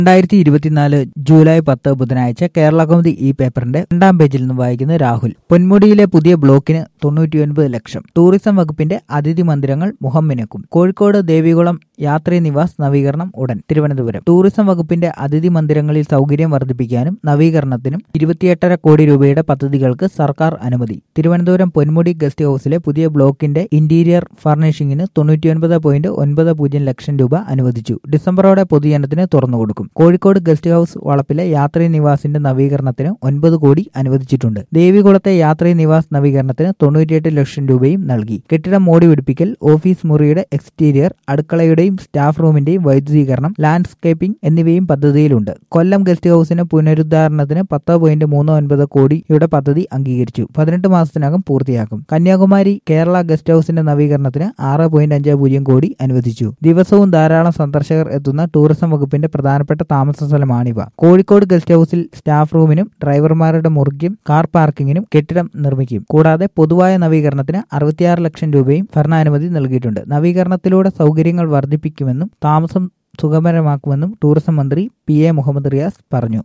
രണ്ടായിരത്തി ഇരുപത്തിനാല് ജൂലൈ പത്ത് ബുധനാഴ്ച കേരള കൗമുദി ഈ പേപ്പറിന്റെ രണ്ടാം പേജിൽ നിന്ന് വായിക്കുന്നത് രാഹുൽ പൊന്മുടിയിലെ പുതിയ ബ്ലോക്കിന് തൊണ്ണൂറ്റിയൊൻപത് ലക്ഷം ടൂറിസം വകുപ്പിന്റെ അതിഥി മന്ദിരങ്ങൾ മുഖം മിനുക്കും കോഴിക്കോട് ദേവികുളം യാത്രീ നിവാസ് നവീകരണം ഉടൻ തിരുവനന്തപുരം ടൂറിസം വകുപ്പിന്റെ അതിഥി മന്ദിരങ്ങളിൽ സൗകര്യം വർദ്ധിപ്പിക്കാനും നവീകരണത്തിനും ഇരുപത്തിയെട്ടര കോടി രൂപയുടെ പദ്ധതികൾക്ക് സർക്കാർ അനുമതി തിരുവനന്തപുരം പൊന്മുടി ഗസ്റ്റ് ഹൌസിലെ പുതിയ ബ്ലോക്കിന്റെ ഇന്റീരിയർ ഫർണിഷിംഗിന് തൊണ്ണൂറ്റിയൊൻപത് പോയിന്റ് ഒൻപത് പൂജ്യം ലക്ഷം രൂപ അനുവദിച്ചു ഡിസംബറോടെ പൊതുജനത്തിന് തുറന്നുകൊടുക്കും കോഴിക്കോട് ഗസ്റ്റ് ഹൌസ് വളപ്പിലെ യാത്രീ നിവാസിന്റെ നവീകരണത്തിന് ഒൻപത് കോടി അനുവദിച്ചിട്ടുണ്ട് ദേവികുളത്തെ യാത്രീ നിവാസ് നവീകരണത്തിന് തൊണ്ണൂറ്റിയെട്ട് ലക്ഷം രൂപയും നൽകി കെട്ടിടം മോടി പിടിപ്പിക്കൽ ഓഫീസ് മുറിയുടെ എക്സ്റ്റീരിയർ അടുക്കളയുടെയും സ്റ്റാഫ് റൂമിന്റെയും വൈദ്യുതീകരണം ലാൻഡ്സ്കേപ്പിംഗ് എന്നിവയും പദ്ധതിയിലുണ്ട് കൊല്ലം ഗസ്റ്റ് ഹൌസിന് പുനരുദ്ധാരണത്തിന് പത്ത് പോയിന്റ് മൂന്ന് ഒൻപത് കോടിയുടെ പദ്ധതി അംഗീകരിച്ചു പതിനെട്ട് മാസത്തിനകം പൂർത്തിയാക്കും കന്യാകുമാരി കേരള ഗസ്റ്റ് ഹൌസിന്റെ നവീകരണത്തിന് ആറ് പോയിന്റ് അഞ്ച് പൂജ്യം കോടി അനുവദിച്ചു ദിവസവും ധാരാളം സന്ദർശകർ എത്തുന്ന ടൂറിസം വകുപ്പിന്റെ പ്രധാനപ്പെട്ട താമസ സ്ഥലമാണിവ കോഴിക്കോട് ഗസ്റ്റ് ഹൌസിൽ സ്റ്റാഫ് റൂമിനും ഡ്രൈവർമാരുടെ മുറിക്കും കാർ പാർക്കിങ്ങിനും കെട്ടിടം നിർമ്മിക്കും കൂടാതെ പൊതുവായ നവീകരണത്തിന് അറുപത്തിയാറ് ലക്ഷം രൂപയും ഭരണാനുമതി നൽകിയിട്ടുണ്ട് നവീകരണത്തിലൂടെ സൗകര്യങ്ങൾ വർദ്ധിപ്പിക്കുമെന്നും താമസം സുഗമരമാക്കുമെന്നും ടൂറിസം മന്ത്രി പി എ മുഹമ്മദ് റിയാസ് പറഞ്ഞു